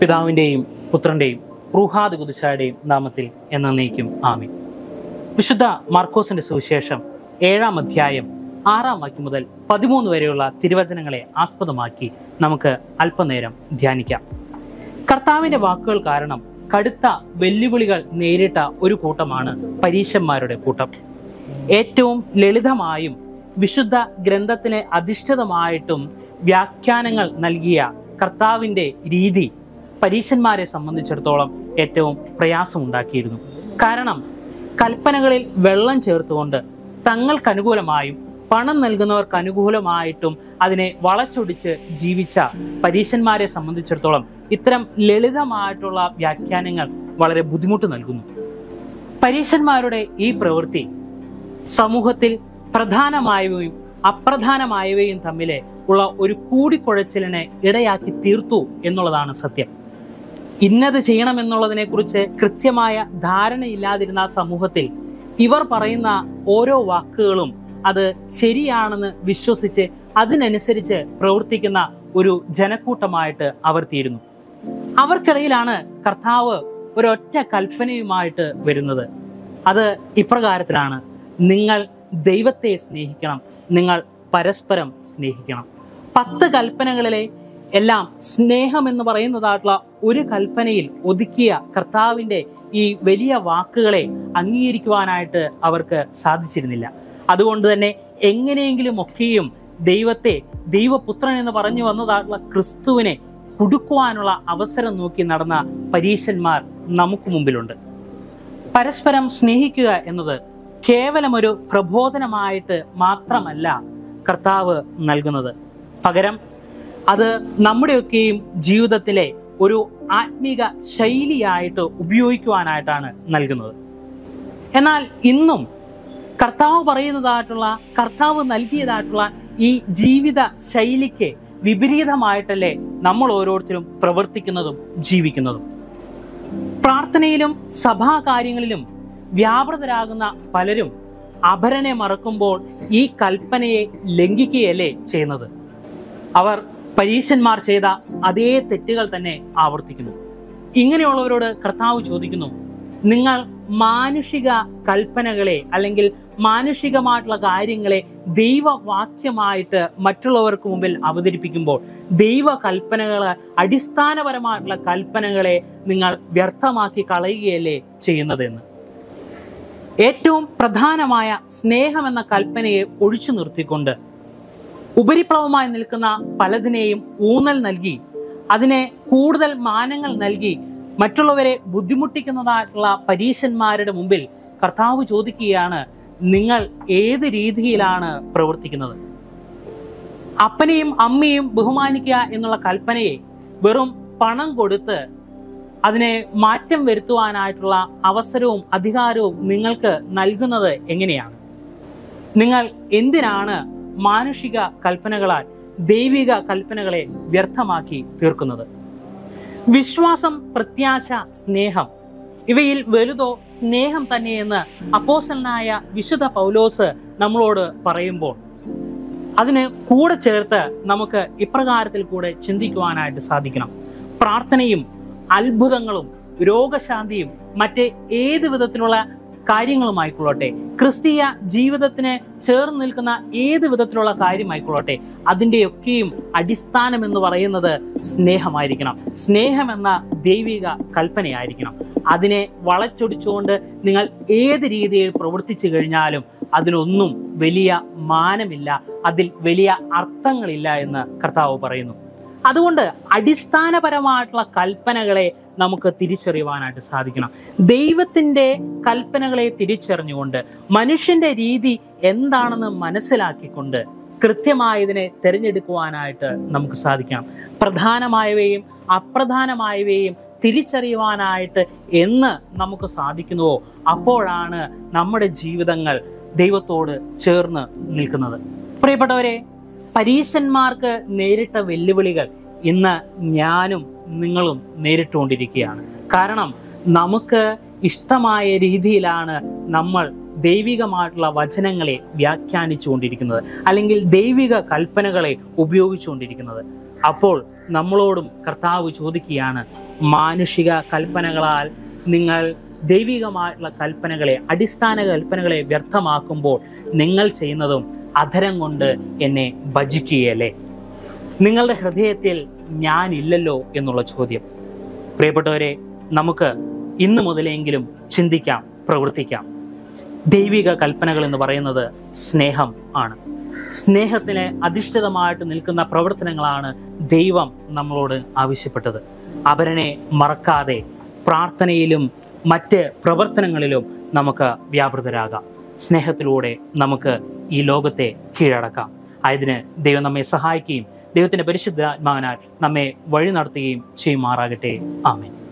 പിതാവിൻ്റെയും പുത്രൻ്റെയും റൂഹാദ് കുതിശായുടെയും നാമത്തിൽ എന്നേക്കും ആമി വിശുദ്ധ മാർക്കോസിന്റെ സുവിശേഷം ഏഴാം അധ്യായം ആറാം വാക്യം മുതൽ പതിമൂന്ന് വരെയുള്ള തിരുവചനങ്ങളെ ആസ്പദമാക്കി നമുക്ക് അല്പനേരം ധ്യാനിക്കാം കർത്താവിന്റെ വാക്കുകൾ കാരണം കടുത്ത വെല്ലുവിളികൾ നേരിട്ട ഒരു കൂട്ടമാണ് പരീശന്മാരുടെ കൂട്ടം ഏറ്റവും ലളിതമായും വിശുദ്ധ ഗ്രന്ഥത്തിനെ അധിഷ്ഠിതമായിട്ടും വ്യാഖ്യാനങ്ങൾ നൽകിയ കർത്താവിന്റെ രീതി പരീശന്മാരെ സംബന്ധിച്ചിടത്തോളം ഏറ്റവും പ്രയാസമുണ്ടാക്കിയിരുന്നു കാരണം കൽപ്പനകളിൽ വെള്ളം ചേർത്തുകൊണ്ട് തങ്ങൾക്ക് അനുകൂലമായും പണം നൽകുന്നവർക്ക് അനുകൂലമായിട്ടും അതിനെ വളച്ചൊടിച്ച് ജീവിച്ച പരീശന്മാരെ സംബന്ധിച്ചിടത്തോളം ഇത്തരം ലളിതമായിട്ടുള്ള വ്യാഖ്യാനങ്ങൾ വളരെ ബുദ്ധിമുട്ട് നൽകുന്നു പരീശന്മാരുടെ ഈ പ്രവൃത്തി സമൂഹത്തിൽ പ്രധാനമായവയും അപ്രധാനമായവയും തമ്മിലെ ഉള്ള ഒരു കൂടിക്കുഴച്ചിലിനെ ഇടയാക്കി തീർത്തു എന്നുള്ളതാണ് സത്യം ഇന്നത് ചെയ്യണമെന്നുള്ളതിനെ കുറിച്ച് കൃത്യമായ ധാരണയില്ലാതിരുന്ന ആ സമൂഹത്തിൽ ഇവർ പറയുന്ന ഓരോ വാക്കുകളും അത് ശരിയാണെന്ന് വിശ്വസിച്ച് അതിനനുസരിച്ച് പ്രവർത്തിക്കുന്ന ഒരു ജനക്കൂട്ടമായിട്ട് അവർ തീരുന്നു അവർക്കിടയിലാണ് കർത്താവ് ഒരൊറ്റ കൽപ്പനയുമായിട്ട് വരുന്നത് അത് ഇപ്രകാരത്തിലാണ് നിങ്ങൾ ദൈവത്തെ സ്നേഹിക്കണം നിങ്ങൾ പരസ്പരം സ്നേഹിക്കണം പത്ത് കൽപ്പനകളിലെ എല്ലാം സ്നേഹം എന്ന് പറയുന്നതായിട്ടുള്ള ഒരു കൽപ്പനയിൽ ഒതുക്കിയ കർത്താവിൻ്റെ ഈ വലിയ വാക്കുകളെ അംഗീകരിക്കുവാനായിട്ട് അവർക്ക് സാധിച്ചിരുന്നില്ല അതുകൊണ്ട് തന്നെ എങ്ങനെയെങ്കിലും ഒക്കെയും ദൈവത്തെ ദൈവപുത്രൻ എന്ന് പറഞ്ഞു വന്നതായിട്ടുള്ള ക്രിസ്തുവിനെ കുടുക്കുവാനുള്ള അവസരം നോക്കി നടന്ന പരീശന്മാർ നമുക്ക് മുമ്പിലുണ്ട് പരസ്പരം സ്നേഹിക്കുക എന്നത് കേവലം ഒരു പ്രബോധനമായിട്ട് മാത്രമല്ല കർത്താവ് നൽകുന്നത് പകരം അത് നമ്മുടെയൊക്കെയും ജീവിതത്തിലെ ഒരു ആത്മീക ശൈലിയായിട്ട് ഉപയോഗിക്കുവാനായിട്ടാണ് നൽകുന്നത് എന്നാൽ ഇന്നും കർത്താവ് പറയുന്നതായിട്ടുള്ള കർത്താവ് നൽകിയതായിട്ടുള്ള ഈ ജീവിത ശൈലിക്ക് വിപരീതമായിട്ടല്ലേ നമ്മൾ ഓരോരുത്തരും പ്രവർത്തിക്കുന്നതും ജീവിക്കുന്നതും പ്രാർത്ഥനയിലും സഭാകാര്യങ്ങളിലും വ്യാപൃതരാകുന്ന പലരും അപരനെ മറക്കുമ്പോൾ ഈ കൽപ്പനയെ ലംഘിക്കുകയല്ലേ ചെയ്യുന്നത് അവർ പരീശന്മാർ ചെയ്ത അതേ തെറ്റുകൾ തന്നെ ആവർത്തിക്കുന്നു ഇങ്ങനെയുള്ളവരോട് കർത്താവ് ചോദിക്കുന്നു നിങ്ങൾ മാനുഷിക കൽപ്പനകളെ അല്ലെങ്കിൽ മാനുഷികമായിട്ടുള്ള കാര്യങ്ങളെ ദൈവവാക്യമായിട്ട് മറ്റുള്ളവർക്ക് മുമ്പിൽ അവതരിപ്പിക്കുമ്പോൾ ദൈവ കൽപ്പനകളെ അടിസ്ഥാനപരമായിട്ടുള്ള കൽപ്പനകളെ നിങ്ങൾ വ്യർത്ഥമാക്കി കളയുകയല്ലേ ചെയ്യുന്നതെന്ന് ഏറ്റവും പ്രധാനമായ സ്നേഹം എന്ന കൽപ്പനയെ ഒഴിച്ചു നിർത്തിക്കൊണ്ട് ഉപരിപ്ലവമായി നിൽക്കുന്ന പലതിനെയും ഊന്നൽ നൽകി അതിനെ കൂടുതൽ മാനങ്ങൾ നൽകി മറ്റുള്ളവരെ ബുദ്ധിമുട്ടിക്കുന്നതായിട്ടുള്ള പരീശന്മാരുടെ മുമ്പിൽ കർത്താവ് ചോദിക്കുകയാണ് നിങ്ങൾ ഏത് രീതിയിലാണ് പ്രവർത്തിക്കുന്നത് അപ്പനെയും അമ്മയും ബഹുമാനിക്കുക എന്നുള്ള കൽപ്പനയെ വെറും പണം കൊടുത്ത് അതിനെ മാറ്റം വരുത്തുവാനായിട്ടുള്ള അവസരവും അധികാരവും നിങ്ങൾക്ക് നൽകുന്നത് എങ്ങനെയാണ് നിങ്ങൾ എന്തിനാണ് മാനുഷിക കൽപ്പനകളാൽ ദൈവിക കൽപ്പനകളെ വ്യർത്ഥമാക്കി തീർക്കുന്നത് വിശ്വാസം പ്രത്യാശ സ്നേഹം ഇവയിൽ വലുതോ സ്നേഹം തന്നെയെന്ന് അപ്പോസലനായ വിശുദ്ധ പൗലോസ് നമ്മളോട് പറയുമ്പോൾ അതിന് കൂടെ ചേർത്ത് നമുക്ക് ഇപ്രകാരത്തിൽ കൂടെ ചിന്തിക്കുവാനായിട്ട് സാധിക്കണം പ്രാർത്ഥനയും അത്ഭുതങ്ങളും രോഗശാന്തിയും മറ്റ് ഏത് വിധത്തിലുള്ള കാര്യങ്ങളുമായിക്കൊള്ളട്ടെ ക്രിസ്തീയ ജീവിതത്തിന് ചേർന്ന് നിൽക്കുന്ന ഏത് വിധത്തിലുള്ള കാര്യമായിക്കൊള്ളട്ടെ അതിൻ്റെയൊക്കെയും അടിസ്ഥാനം എന്ന് പറയുന്നത് സ്നേഹമായിരിക്കണം സ്നേഹം എന്ന ദൈവിക കൽപ്പനയായിരിക്കണം അതിനെ വളച്ചൊടിച്ചുകൊണ്ട് നിങ്ങൾ ഏത് രീതിയിൽ പ്രവർത്തിച്ചു കഴിഞ്ഞാലും അതിനൊന്നും വലിയ മാനമില്ല അതിൽ വലിയ അർത്ഥങ്ങളില്ല എന്ന് കർത്താവ് പറയുന്നു അതുകൊണ്ട് അടിസ്ഥാനപരമായിട്ടുള്ള കൽപ്പനകളെ നമുക്ക് തിരിച്ചറിയുവാനായിട്ട് സാധിക്കണം ദൈവത്തിൻ്റെ കൽപ്പനകളെ തിരിച്ചറിഞ്ഞുകൊണ്ട് മനുഷ്യന്റെ രീതി എന്താണെന്ന് മനസ്സിലാക്കിക്കൊണ്ട് കൃത്യമായതിനെ തിരഞ്ഞെടുക്കുവാനായിട്ട് നമുക്ക് സാധിക്കണം പ്രധാനമായവയും അപ്രധാനമായവയും തിരിച്ചറിയുവാനായിട്ട് എന്ന് നമുക്ക് സാധിക്കുന്നുവോ അപ്പോഴാണ് നമ്മുടെ ജീവിതങ്ങൾ ദൈവത്തോട് ചേർന്ന് നിൽക്കുന്നത് പ്രിയപ്പെട്ടവരെ പരീശന്മാർക്ക് നേരിട്ട വെല്ലുവിളികൾ ഇന്ന് ഞാനും നിങ്ങളും നേരിട്ടുകൊണ്ടിരിക്കുകയാണ് കാരണം നമുക്ക് ഇഷ്ടമായ രീതിയിലാണ് നമ്മൾ ദൈവികമായിട്ടുള്ള വചനങ്ങളെ വ്യാഖ്യാനിച്ചു കൊണ്ടിരിക്കുന്നത് അല്ലെങ്കിൽ ദൈവിക കൽപ്പനകളെ ഉപയോഗിച്ചുകൊണ്ടിരിക്കുന്നത് അപ്പോൾ നമ്മളോടും കർത്താവ് ചോദിക്കുകയാണ് മാനുഷിക കൽപ്പനകളാൽ നിങ്ങൾ ദൈവികമായിട്ടുള്ള കൽപ്പനകളെ അടിസ്ഥാന കൽപ്പനകളെ വ്യർത്ഥമാക്കുമ്പോൾ നിങ്ങൾ ചെയ്യുന്നതും അധരം കൊണ്ട് എന്നെ ഭജിക്കുകയല്ലേ നിങ്ങളുടെ ഹൃദയത്തിൽ ഞാനില്ലല്ലോ എന്നുള്ള ചോദ്യം പ്രിയപ്പെട്ടവരെ നമുക്ക് ഇന്നു മുതലെങ്കിലും ചിന്തിക്കാം പ്രവർത്തിക്കാം ദൈവിക കൽപ്പനകൾ എന്ന് പറയുന്നത് സ്നേഹം ആണ് സ്നേഹത്തിന് അധിഷ്ഠിതമായിട്ട് നിൽക്കുന്ന പ്രവർത്തനങ്ങളാണ് ദൈവം നമ്മളോട് ആവശ്യപ്പെട്ടത് അവരനെ മറക്കാതെ പ്രാർത്ഥനയിലും മറ്റ് പ്രവർത്തനങ്ങളിലും നമുക്ക് വ്യാപൃതരാകാം സ്നേഹത്തിലൂടെ നമുക്ക് ഈ ലോകത്തെ കീഴടക്കാം ആയതിന് ദൈവം നമ്മെ സഹായിക്കുകയും ദൈവത്തിന്റെ പരിശുദ്ധാത്മാവിനാൽ നമ്മെ വഴി നടത്തുകയും ചെയ്യുമാറാകട്ടെ ആമേൻ